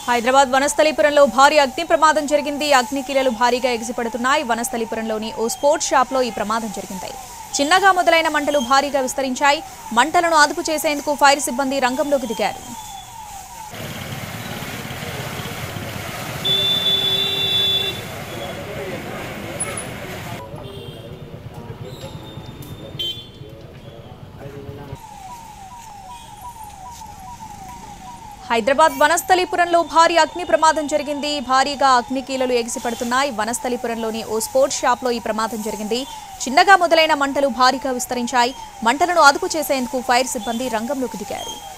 హైదరాబాద్ వనస్థలీపురంలో భారీ అగ్ని ప్రమాదం జరిగింది అగ్నికీలలు భారీగా ఎగిసిపడుతున్నాయి వనస్థలీపురంలోని ఓ స్పోర్ట్స్ షాప్లో ఈ ప్రమాదం జరిగింది చిన్నగా మొదలైన మంటలు భారీగా విస్తరించాయి మంటలను అదుపు చేసేందుకు ఫైర్ సిబ్బంది రంగంలోకి దిగారు హైదరాబాద్ వనస్థలీపురంలో భారీ అగ్ని ప్రమాదం జరిగింది భారీగా అగ్నికీలలు ఎగిసిపడుతున్నాయి వనస్థలీపురంలోని ఓ స్పోర్ట్స్ షాప్లో ఈ ప్రమాదం జరిగింది చిన్నగా మొదలైన మంటలు భారీగా విస్తరించాయి మంటలను అదుపు చేసేందుకు ఫైర్ సిబ్బంది రంగంలోకి దిగారు